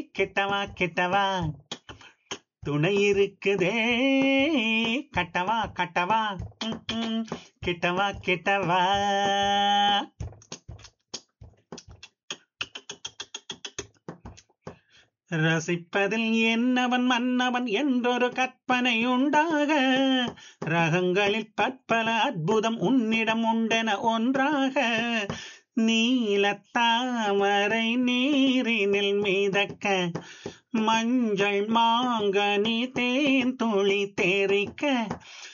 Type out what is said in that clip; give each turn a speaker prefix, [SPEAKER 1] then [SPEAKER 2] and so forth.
[SPEAKER 1] கெட்டவா கெட்டவா துணை இருக்குதே கட்டவா கட்டவா ம், ம், கெட்டவா கெட்டவா ரசிப்பதில் என்னவன் மன்னவன் என்றொரு கற்பனை உண்டாக ரகங்களில் பற்பல அற்புதம் உன்னிடம் உண்டென ஒன்றாக நீலத்தாமரை நீரினில் மிதக்க மஞ்சள் மாங்கனி தேன் துளி தேரிக்க